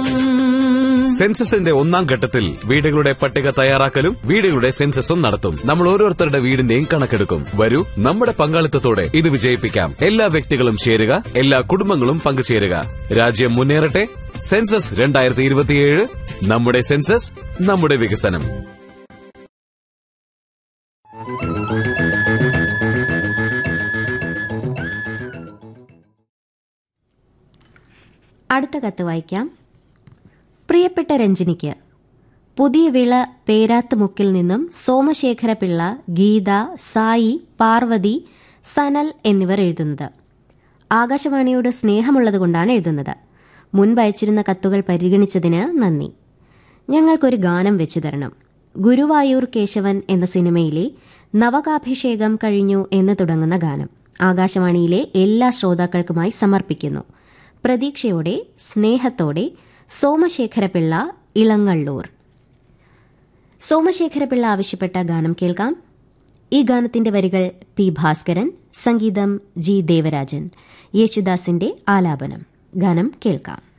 സെൻസസിന്റെ ഒന്നാം ഘട്ടത്തിൽ വീടുകളുടെ പട്ടിക തയ്യാറാക്കലും വീടുകളുടെ സെൻസസും നടത്തും നമ്മൾ ഓരോരുത്തരുടെ വീടിന്റെയും കണക്കെടുക്കും വരൂ നമ്മുടെ പങ്കാളിത്തത്തോടെ ഇത് വിജയിപ്പിക്കാം എല്ലാ വ്യക്തികളും ചേരുക എല്ലാ കുടുംബങ്ങളും പങ്കുചേരുക രാജ്യം മുന്നേറട്ടെ സെൻസസ് രണ്ടായിരത്തി ഇരുപത്തിയേഴ് നമ്മുടെ സെൻസസ് നമ്മുടെ വികസനം അടുത്ത കത്ത് വായിക്കാം പ്രിയപ്പെട്ട രഞ്ജിനിക്ക് പുതിയ വിള പേരാത്തുമുക്കിൽ നിന്നും സോമശേഖര പിള്ള ഗീത സായി പാർവതി സനൽ എന്നിവർ എഴുതുന്നത് ആകാശവാണിയോട് സ്നേഹമുള്ളതുകൊണ്ടാണ് എഴുതുന്നത് മുൻപ് അയച്ചിരുന്ന കത്തുകൾ പരിഗണിച്ചതിന് നന്ദി ഞങ്ങൾക്കൊരു ഗാനം വെച്ചു തരണം ഗുരുവായൂർ കേശവൻ എന്ന സിനിമയിലെ നവകാഭിഷേകം കഴിഞ്ഞു എന്ന് തുടങ്ങുന്ന ഗാനം ആകാശവാണിയിലെ എല്ലാ ശ്രോതാക്കൾക്കുമായി സമർപ്പിക്കുന്നു പ്രതീക്ഷയോടെ സ്നേഹത്തോടെ സോമശേഖരപിള്ള ഇളങ്ങള്ളൂർ സോമശേഖരപിള്ള ആവശ്യപ്പെട്ട ഗാനം കേൾക്കാം ഈ ഗാനത്തിന്റെ വരികൾ പി ഭാസ്കരൻ സംഗീതം ജി ദേവരാജൻ യേശുദാസിന്റെ ആലാപനം ഗാനം കേൾക്കാം